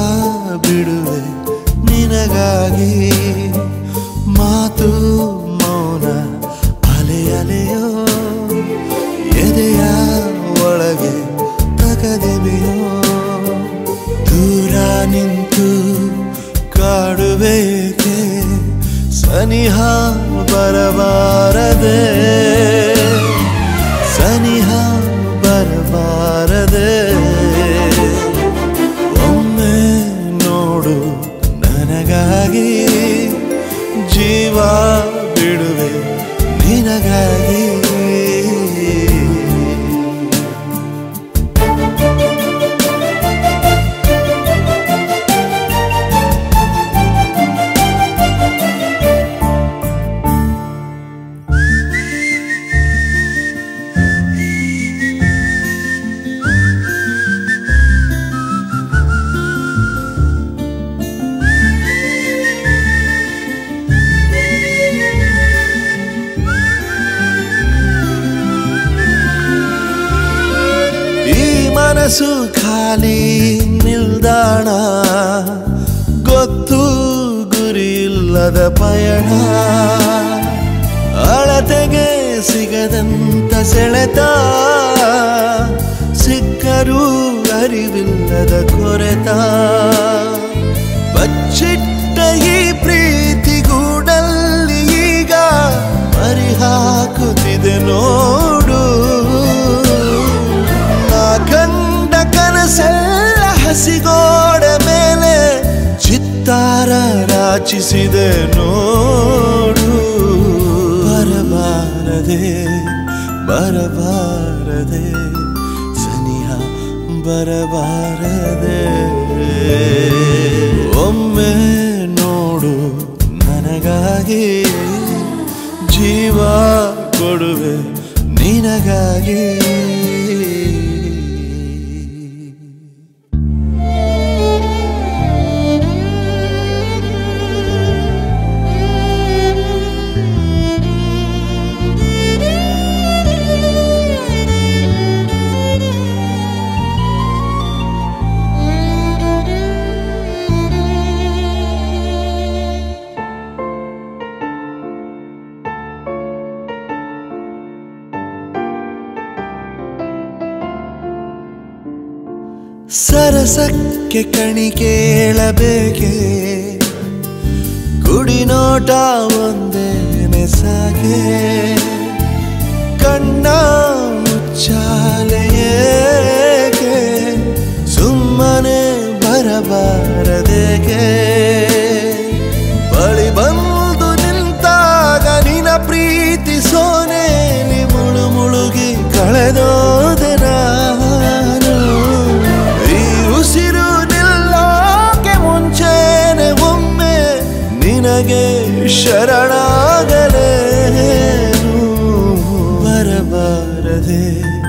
ಬಿಡುವೆ ನಿನಗಾಗಿ ಮಾತು ಮೌನ ಅಲೆ ಅಲೆಯೋ ಎದೆಯ ಒಳಗೆ ತಗದೆವೆಯೋ ದೂರ ನಿಂತು ಕಾಡುವೇಕೆ ಸನಿಹ ಬರಬಾರದೆ ಸನಿಹ ಬರಬಾರದೆ ಒಮ್ಮೆ ನೋಡು ನನಗಾಗಿ ಜೀವ ಬಿಡುವೆ ನಿನಗಾಗಿ ಈ ಮನಸ್ಸು ಖಾಲಿ ನಿಲ್ದಾಣ ಗೊತ್ತು ಗುರಿ ಇಲ್ಲದ ಪಯಣ ಅಳತೆಗೆ ಸಿಗದಂತ ಸೆಳೆತ ಸಿಕ್ಕರೂ ಅರಿವಿಲ್ಲದ ಕೊರೆತ ಬಚ್ಚಿಟ್ಟ ಈ ಪ್ರೀತಿ ಗೂಡಲ್ಲಿ ಈಗ ಮರಿ ಹಾಕುತ್ತಿದೆ ನೋಡು ನಾ ಕಂಡ ಕನಸೆಲ್ಲ ಹಸಿಗೋಡ ಮೇಲೆ ಚಿತ್ತಾರ ರಾಚಿಸಿದೆ ನೋಡು ಬರಬಾರದೆ ಬರಬಾರದೆ ಸನಿಹ ಬರಬಾರದೆ ಒಮ್ಮೆ ನೋಡು ನನಗಾಗಿ ಜೀವ ಕೊಡುವೆ ನಿನಗಾಗಿ ಸರಸಕ್ಕೆ ಕಣಿ ಕೇಳಬೇಕೆ ಕುಡಿನೋಟ ಒಂದೇನೆ ಸಾಗೆ ಕಣ್ಣ ಮುಚ್ಚಾಲೆಯೇಕೆ ಸುಮ್ಮನೆ ಬರಬಾರದೇಕೆ ಬಳಿ ಬಂದು ನಿಂತಾಗ ನಿನ ಪ್ರೀತಿ ಸೋನೇಲಿ ಮುಳು ಮುಳುಗಿ ಕಳೆದೋದೆ ನಾನು ಈ ಉಸಿರು ನಿಲ್ಲೋಕೆ ಮುಂಚೆನೆ ಒಮ್ಮೆ ನಿನಗೆ ಶರಣಾಗಲೇನು ಬರಬಾರದೆ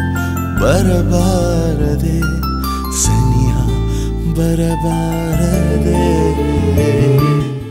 ಬರಬಾರದೆ ಸನಿಹ ಬರಬಾರದೆ